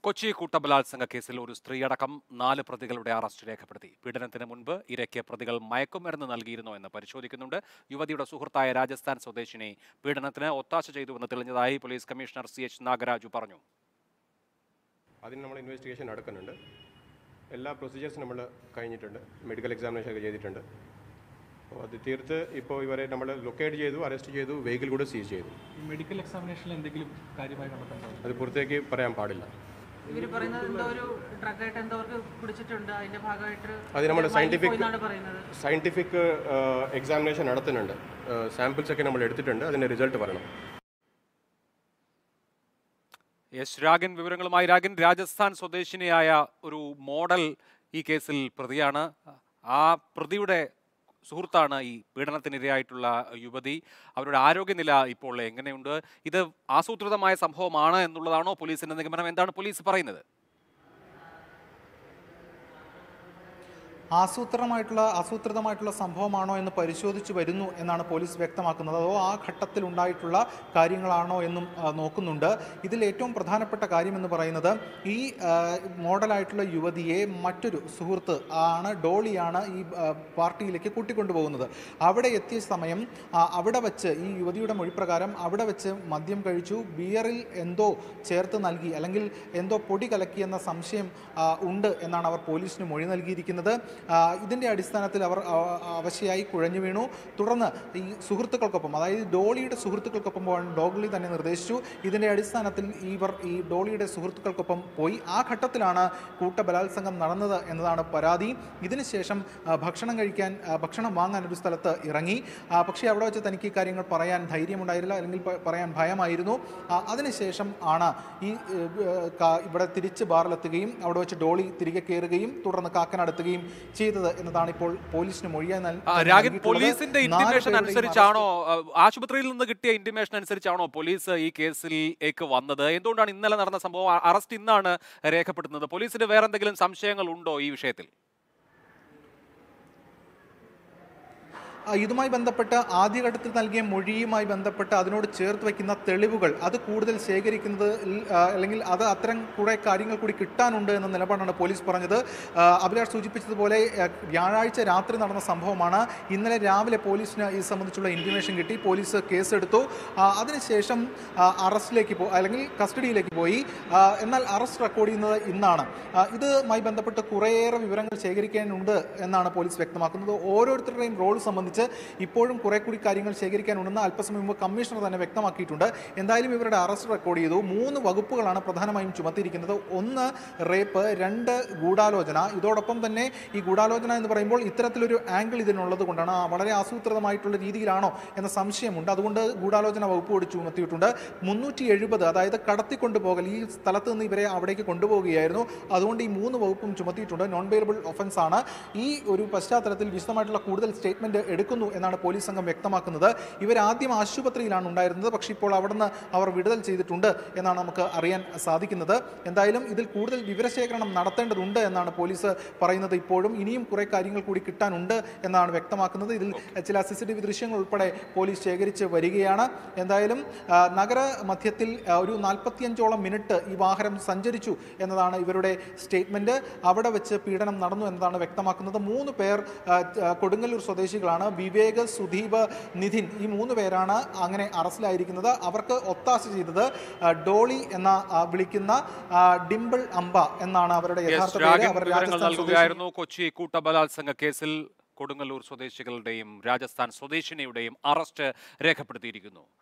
കൊച്ചി കൂട്ടബലാത്സംഗ കേസിൽ ഒരു സ്ത്രീയടക്കം നാല് പ്രതികളുടെ അറസ്റ്റ് രേഖപ്പെടുത്തി പീഡനത്തിന് മുൻപ് ഇരയ്ക്ക് പ്രതികൾ മയക്കുമരുന്ന് നൽകിയിരുന്നോ എന്ന് പരിശോധിക്കുന്നുണ്ട് യുവതിയുടെ സുഹൃത്തായ രാജസ്ഥാൻ സ്വദേശിനെ പീഡനത്തിന് ഒത്താശ ചെയ്തുവെന്ന് തെളിഞ്ഞതായി police commissioner C H Nagaraju പറഞ്ഞു അതിന് നമ്മൾ ഇൻവെസ്റ്റിഗേഷൻ നടക്കുന്നുണ്ട് എല്ലാ പ്രൊസീജിയേഴ്സും നമ്മൾ കഴിഞ്ഞിട്ടുണ്ട് മെഡിക്കൽ എക്സാമിനേഷൻ ഒക്കെ ചെയ്തിട്ടുണ്ട് അപ്പോൾ അത് തീർത്ത് ഇപ്പോൾ ഇവരെ നമ്മൾ ലൊക്കേറ്റ് ചെയ്തു അറസ്റ്റ് ചെയ്തു വെഹിക്കിൾ കൂടെ സീസ് ചെയ്തു ഈ മെഡിക്കൽ എക്സാമിനേഷനിൽ എന്തെങ്കിലും കാര്യമായി കണ്ടെത്താൻ അത് പുറത്തേക്ക് പറയാൻ പാടില്ല ഇവർ പറയുന്നത് എന്തോ ഒരു ഡ്രഗായിട്ട് എന്തോ അവർക്ക് കുടിച്ചിട്ടുണ്ട് അതിന്റെ ഭാഗമായിട്ട് അത് നമ്മൾ മയങ്ങി സയൻറ്റിഫിക് പോയെന്നാണ് പറയുന്നത് സയൻറ്റിഫിക് എക്സാമിനേഷൻ നടത്തുന്നുണ്ട് സാമ്പിൾസ് ഒക്കെ നമ്മൾ എടുത്തിട്ടുണ്ട് അതിൻ്റെ റിസൾട്ട് പറയണം എസ് രാഗൻ വിവരങ്ങളുമായി രാഗൻ രാജസ്ഥാൻ സ്വദേശിനിയായ ഒരു മോഡൽ ഈ കേസിൽ പ്രതിയാണ് ആ പ്രതിയുടെ സുഹൃത്താണ് ഈ പീഡനത്തിനിരയായിട്ടുള്ള യുവതി അവരുടെ ആരോഗ്യനില ഇപ്പോൾ എങ്ങനെയുണ്ട് ഇത് ആസൂത്രിതമായ സംഭവമാണ് എന്നുള്ളതാണോ പോലീസിന്റെ നിഗമനം എന്താണ് പോലീസ് പറയുന്നത് ആസൂത്രണമായിട്ടുള്ള ആസൂത്രിതമായിട്ടുള്ള സംഭവമാണോ എന്ന് പരിശോധിച്ചു വരുന്നു എന്നാണ് പോലീസ് വ്യക്തമാക്കുന്നത് അതോ ആ ഘട്ടത്തിൽ ഉണ്ടായിട്ടുള്ള കാര്യങ്ങളാണോ എന്നും ആ, നോക്കുന്നുണ്ട് ഇതിൽ ഏറ്റവും പ്രധാനപ്പെട്ട കാര്യം എന്ന് പറയുന്നത് ഈ ആ, മോഡലായിട്ടുള്ള യുവതിയെ മറ്റൊരു സുഹൃത്ത് ആണ് ഡോളിയാണ് ഈ ആ, പാർട്ടിയിലേക്ക് കൂട്ടിക്കൊണ്ടുപോകുന്നത് അവിടെ എത്തിയ സമയം ആ, അവിടെ വെച്ച് ഈ യുവതിയുടെ മൊഴിപ്രകാരം അവിടെ വെച്ച് മദ്യം കഴിച്ചു ബിയറിൽ എന്തോ ചേർത്ത് നൽകി അല്ലെങ്കിൽ എന്തോ പൊടി കലക്കിയെന്ന സംശയം ആ, ഉണ്ട് എന്നാണ് അവർ പോലീസിന് മൊഴി നൽകിയിരിക്കുന്നത് ആ, ഇതിൻ്റെ അടിസ്ഥാനത്തിൽ അവർ അവ- അവശയായി കുഴഞ്ഞു വീണു തുടർന്ന് ഈ സുഹൃത്തുക്കൾക്കൊപ്പം അതായത് ഡോളിയുടെ സുഹൃത്തുക്കൾക്കൊപ്പം പോകാൻ ഡോഗ്ലി തന്നെ നിർദ്ദേശിച്ചു ഇതിൻ്റെ അടിസ്ഥാനത്തിൽ ഇവർ ഈ ഡോളിയുടെ സുഹൃത്തുക്കൾക്കൊപ്പം പോയി ആ ഘട്ടത്തിലാണ് കൂട്ട ബലാത്സംഗം നടന്നത് എന്നതാണ് പരാതി ഇതിനുശേഷം ആ, ഭക്ഷണം കഴിക്കാൻ ആ, ഭക്ഷണം വാങ്ങാൻ ഒരു സ്ഥലത്ത് ഇറങ്ങി ആ, പക്ഷേ അവിടെ വെച്ച് തനിക്ക് ഈ കാര്യങ്ങൾ പറയാൻ ധൈര്യമുണ്ടായിരുന്നില്ല അല്ലെങ്കിൽ പ- പറയാൻ ഭയമായിരുന്നു ആ, അതിനുശേഷം ആണ് ഈ ഏ, ഏ, കാ- ഇവിടെ തിരിച്ച് ബാറിലെത്തുകയും അവിടെ വെച്ച് ഡോളി തിരികെ കയറുകയും തുടർന്ന് കാക്കനടത്തുകയും ചെയ്തത് എന്നതാണ് ഇപ്പോൾ പോലീസിന് മൊഴിയായി നൽ- ആ, നൽകിയിട്ടുള്ളത്. രാഗൻ പോലീസിന്റെ നാല് ഇന്റിമേഷൻ പേരുടെയും അനുസരിച്ചാണോ ആ, ആശുപത്രിയിൽ നിന്ന് കിട്ടിയ ഇന്റിമേഷൻ അനുസരിച്ചാണോ പോലീസ് ഈ കേസിലേക്ക് വന്നത് എന്തുകൊണ്ടാണ് ഇന്നലെ നടന്ന സംഭവം അ- അറസ്റ്റ് ഇന്നാണ് രേഖപ്പെടുത്തുന്നത് പോലീസിന് വേറെ എന്തെങ്കിലും സംശയങ്ങൾ ഉണ്ടോ ഈ വിഷയത്തിൽ ആ, ഇതുമായി ബന്ധപ്പെട്ട് ആദ്യഘട്ടത്തിൽ നൽകിയ മൊഴിയുമായി ബന്ധപ്പെട്ട് അതിനോട് ചേർത്ത് വയ്ക്കുന്ന തെളിവുകൾ അത് കൂടുതൽ ശേഖരിക്കുന്നത് ആ, അല്ലെങ്കിൽ അത് അത്തരം കുറേ കാര്യങ്ങൾ കൂടി കിട്ടാനുണ്ട് എന്ന നിലപാടാണ് പോലീസ് പറഞ്ഞത് ആ, അഭിലാഷ് സൂചിപ്പിച്ചതുപോലെ ആ, വ്യാഴാഴ്ച രാത്രി നടന്ന സംഭവമാണ് ഇന്നലെ രാവിലെ പോലീസിന് ഇത് സംബന്ധിച്ചുള്ള ഇൻഫർമേഷൻ കിട്ടി പോലീസ് കേസെടുത്തു ആ, അതിനുശേഷം ആ, അറസ്റ്റിലേക്ക് പോ അല്ലെങ്കിൽ കസ്റ്റഡിയിലേക്ക് പോയി ആ, എന്നാൽ അറസ്റ്റ് റെക്കോർഡ് ചെയ്യുന്നത് ഇന്നാണ് ആ, ഇതുമായി ബന്ധപ്പെട്ട് കുറേയേറെ വിവരങ്ങൾ ശേഖരിക്കാനുണ്ട് എന്നാണ് പോലീസ് വ്യക്തമാക്കുന്നത് ഓരോരുത്തരുടെയും റോൾ സംബന്ധിച്ച് ഇപ്പോഴും കുറെ കൂടി കാര്യങ്ങൾ ശേഖരിക്കാനുണ്ടെന്ന് അല്പസമയം മുമ്പ് കമ്മീഷണർ തന്നെ വ്യക്തമാക്കിയിട്ടുണ്ട് എന്തായാലും ഇവരുടെ അറസ്റ്റ് റെക്കോർഡ് ചെയ്തു മൂന്ന് വകുപ്പുകളാണ് പ്രധാനമായും ചുമത്തിയിരിക്കുന്നത് ഒന്ന് റേപ്പ് രണ്ട് ഗൂഢാലോചന ഇതോടൊപ്പം തന്നെ ഈ ഗൂഢാലോചന എന്ന് പറയുമ്പോൾ ഇത്തരത്തിലൊരു ആംഗിൾ ഇതിനുള്ളത് കൊണ്ടാണ് ആ വളരെ ആസൂത്രിതമായിട്ടുള്ള രീതിയിലാണോ എന്ന സംശയമുണ്ട് അതുകൊണ്ട് ഗൂഢാലോചന വകുപ്പ് കൂടി ചുമത്തിയിട്ടുണ്ട് മുന്നൂറ്റി എഴുപത് അതായത് കടത്തിക്കൊണ്ടുപോകൽ ഈ സ്ഥലത്ത് നിന്ന് ഇവരെ അവിടേക്ക് കൊണ്ടുപോവുകയായിരുന്നു അതുകൊണ്ട് ഈ മൂന്ന് വകുപ്പും ചുമത്തിയിട്ടുണ്ട് നോൺ ബെയറബിൾ ഒഫൻസ് ആണ് ഈ ഒരു പശ്ചാത്തലത്തിൽ വിശദമായിട്ടുള്ള കൂടുതൽ സ്റ്റേറ്റ്മെന്റ് എടുക്കുന്നു എന്നാണ് പോലീസ് സംഘം വ്യക്തമാക്കുന്നത് ഇവർ ആദ്യം ആശുപത്രിയിലാണ് ഉണ്ടായിരുന്നത് പക്ഷേ ഇപ്പോൾ അവിടുന്ന് അവർ വിടുതൽ ചെയ്തിട്ടുണ്ട് എന്നാണ് നമുക്ക് അറിയാൻ സാധിക്കുന്നത് എന്തായാലും ഇതിൽ കൂടുതൽ വിവരശേഖരണം നടത്തേണ്ടതുണ്ട് എന്നാണ് പോലീസ് പറയുന്നത് ഇപ്പോഴും ഇനിയും കുറെ കാര്യങ്ങൾ കൂടി കിട്ടാനുണ്ട് എന്നാണ് വ്യക്തമാക്കുന്നത് ഇതിൽ ചില സി സി ടി വി ദൃശ്യങ്ങൾ ഉൾപ്പെടെ പോലീസ് ശേഖരിച്ച് വരികയാണ് എന്തായാലും ആ, നഗര മധ്യത്തിൽ ആ, ഒരു നാൽപ്പത്തിയഞ്ചോളം മിനിറ്റ് ഈ വാഹനം സഞ്ചരിച്ചു എന്നതാണ് ഇവരുടെ സ്റ്റേറ്റ്മെന്റ് അവിടെ വെച്ച് പീഡനം നടന്നു എന്നതാണ് വ്യക്തമാക്കുന്നത് മൂന്ന് പേർ ആ, ആ, കൊടുങ്ങല്ലൂർ സ്വദേശികളാണ് വിവേക് സുധീപ് നിധിൻ ഈ മൂന്ന് പേരാണ് അങ്ങനെ അറസ്റ്റിലായിരിക്കുന്നത് അവർക്ക് ഒത്താശ ചെയ്തത് ആ, ഡോളി എന്ന ആ, വിളിക്കുന്ന ആ, ഡിംപിൾ അംബ എന്നാണ് അവരുടെ എസ് യഥാർത്ഥ പേര് രാഗൻ അവർ വിവരങ്ങൾ രാജസ്ഥാൻ സ്വദേശി നൽകുകയായിരുന്നു കൊച്ചി കൂട്ടബലാത്സംഗ കേസിൽ കൊടുങ്ങല്ലൂർ സ്വദേശികളുടെയും രാജസ്ഥാൻ സ്വദേശിനിയുടെയും അറസ്റ്റ് രേഖപ്പെടുത്തിയിരിക്കുന്നു